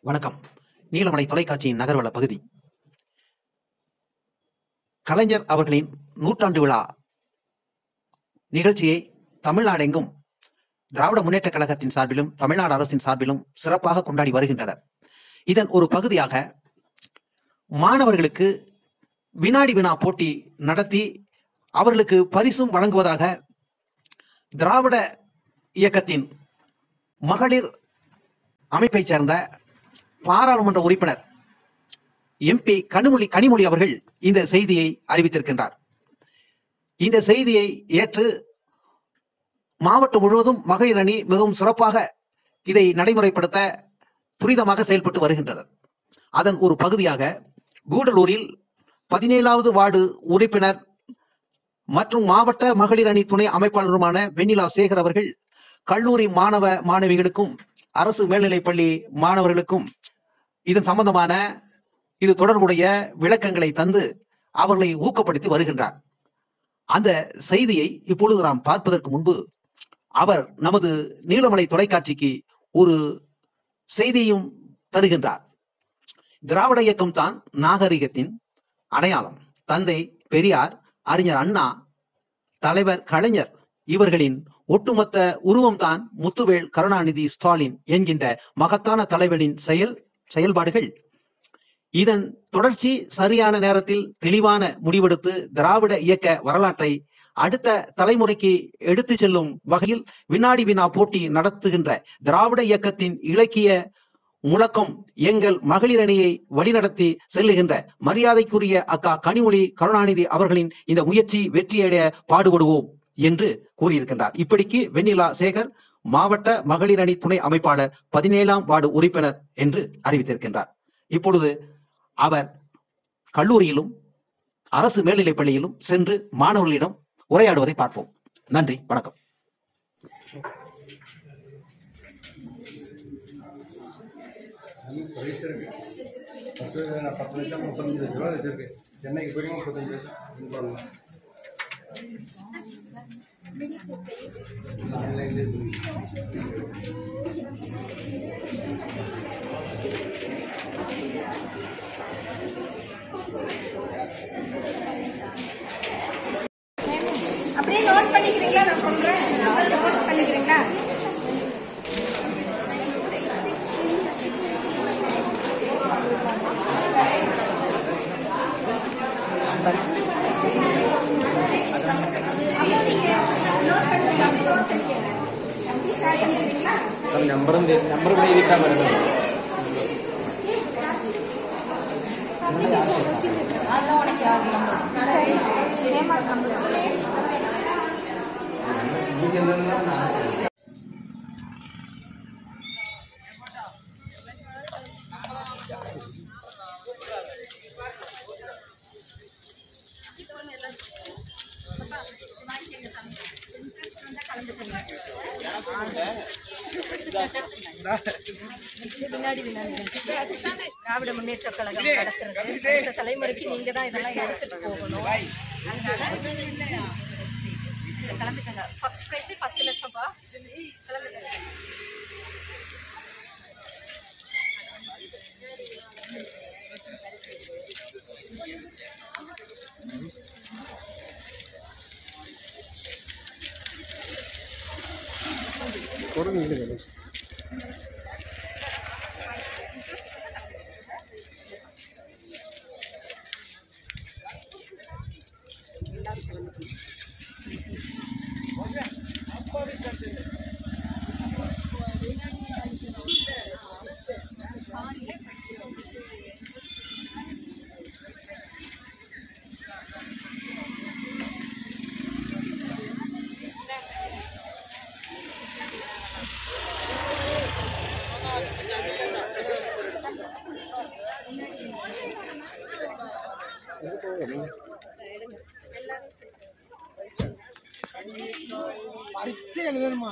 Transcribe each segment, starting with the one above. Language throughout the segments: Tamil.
வணக்கம் நீலமலை தொலைக்காட்சியின் நகர்வள பகுதி கலைஞர் அவர்களின் நூற்றாண்டு விழா நிகழ்ச்சியை தமிழ்நாடெங்கும் திராவிட முன்னேற்ற கழகத்தின் சார்பிலும் தமிழ்நாடு அரசின் சார்பிலும் சிறப்பாக கொண்டாடி வருகின்றனர் இதன் ஒரு பகுதியாக மாணவர்களுக்கு வினாடி வினா போட்டி நடத்தி அவர்களுக்கு பரிசும் வழங்குவதாக திராவிட இயக்கத்தின் மகளிர் அமைப்பைச் சேர்ந்த பாராளுமன்ற உறுப்பினர் எம்பி கனிமொழி கனிமொழி அவர்கள் இந்த செய்தியை அறிவித்திருக்கின்றார் இந்த செய்தியை ஏற்று மாவட்டம் முழுவதும் மகளிர் அணி மிகவும் சிறப்பாக இதை நடைமுறைப்படுத்த துரிதமாக செயல்பட்டு வருகின்றனர் அதன் ஒரு பகுதியாக கூடலூரில் பதினேழாவது வார்டு உறுப்பினர் மற்றும் மாவட்ட மகளிர் அணி துணை அமைப்பாளருமான வெண்ணிலா சேகர் அவர்கள் கல்லூரி மாணவ மாணவிகளுக்கும் அரசு மேல்நிலைப்பள்ளி மாணவர்களுக்கும் இதன் சம்பந்தமான இது தொடர்புடைய விளக்கங்களை தந்து அவர்களை ஊக்கப்படுத்தி வருகின்றார் அந்த செய்தியை இப்பொழுது நாம் பார்ப்பதற்கு முன்பு அவர் நமது நீலமலை தொலைக்காட்சிக்கு ஒரு செய்தியும் தருகின்றார் திராவிட இயக்கம் தான் நாகரிகத்தின் அடையாளம் தந்தை பெரியார் அறிஞர் அண்ணா தலைவர் கலைஞர் இவர்களின் ஒட்டுமொத்த உருவம்தான் முத்துவேல் கருணாநிதி ஸ்டாலின் என்கின்ற மகத்தான தலைவரின் செயல் செயல்பாடுகள் இதன் தொடர்ச்சி சரியான நேரத்தில் தெளிவான முடிவெடுத்து திராவிட இயக்க வரலாற்றை அடுத்த தலைமுறைக்கு எடுத்து செல்லும் வகையில் வினாடி வினா போட்டி நடத்துகின்ற திராவிட இயக்கத்தின் இலக்கிய முழக்கம் எங்கள் மகளிர் அணியை வழிநடத்தி செல்லுகின்ற மரியாதைக்குரிய அக்கா கனிமொழி கருணாநிதி அவர்களின் இந்த முயற்சி வெற்றியடைய பாடுபடுவோம் என்று கூறியிருக்கின்றார் இப்படிக்கு வெண்ணிலா சேகர் மாவட்ட மகளிர் அணி துணை அமைப்பாளர் பதினேழாம் வார்டு உறுப்பினர் என்று அறிவித்திருக்கின்றார் இப்பொழுது அவர் கல்லூரியிலும் அரசு மேல்நிலைப் பள்ளியிலும் சென்று மாணவர்களிடம் உரையாடுவதை பார்ப்போம் நன்றி வணக்கம் வயசு இருக்கு ஃபஸ்ட்டு நான் பத்து லட்சம் முப்பத்தஞ்சு லட்ச ரூபா வச்சிருக்கு சென்னைக்கு போய் முப்பத்தஞ்சு லட்சம் இது பண்ணலாம் ஆன்லைன்லேயே அப்படியே நோட் பண்ணிக்கிறீங்களா நான் சொல்றேன் நோட் பண்ணிக்கிறீங்களா அப்போ நீங்க நோட் பண்ணுங்க அப்படியே நோட் பண்ணிக்கங்க அப்படி ஷேர் பண்ணிக்கிறீங்களா നമ്പറും നമ്പർ ഇവിടെ എഴുതിയിട്ടാ വരുന്നത് அதெல்லாம் உனக்கு யாரும் நம்பர் நம்பர் வினாடி வினாடி திராவிட முன்னேற்ற கழகம் நடத்துறது அடுத்த தலைமுறைக்கு நீங்க தான் இதெல்லாம் எடுத்துட்டு போகணும் அதனால இதுல கலந்துக்கங்க ஃபர்ஸ்ட் ப்ரைஸே பத்து லட்சம்ப்பா கலந்துக்கங்க பரீட்சை எழுதணுமா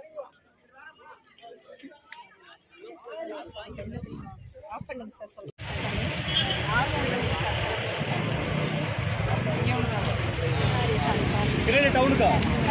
ஆஃப் பண்ணுங்க சார் சொல்லுங்க டவுனுக்கா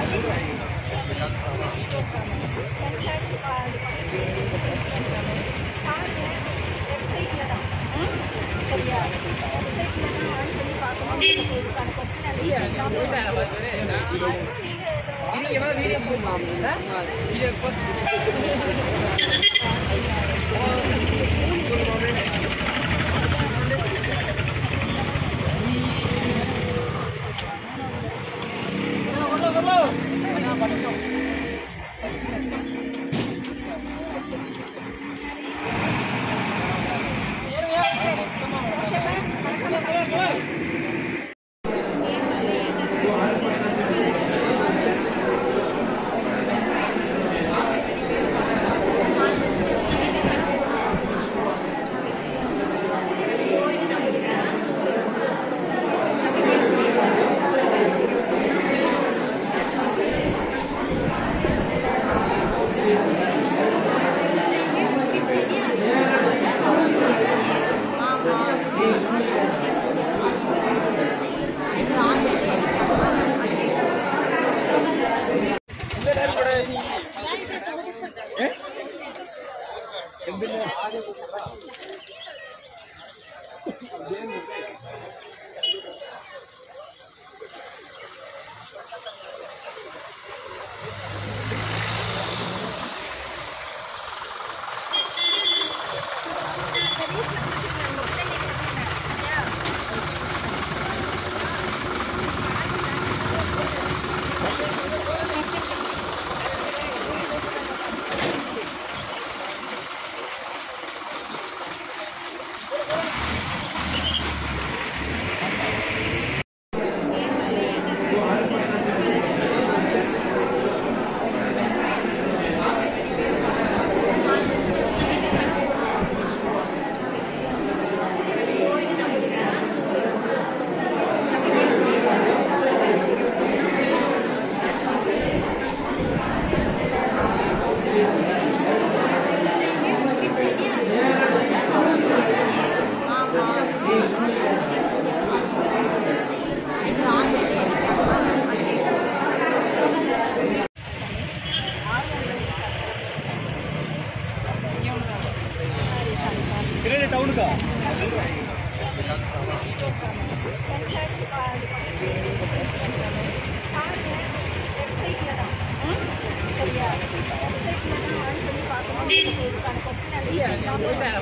டவுனுக்கா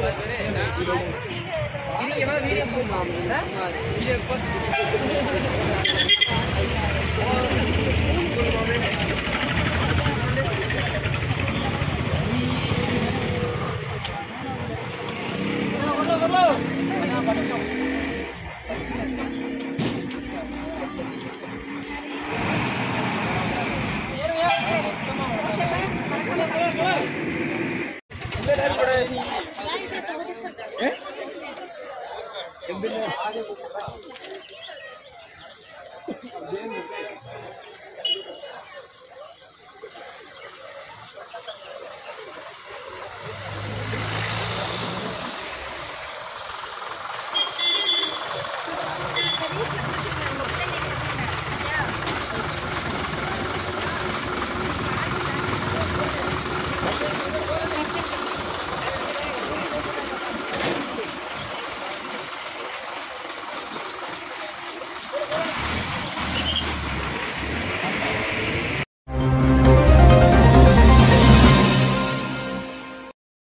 இதுக்கான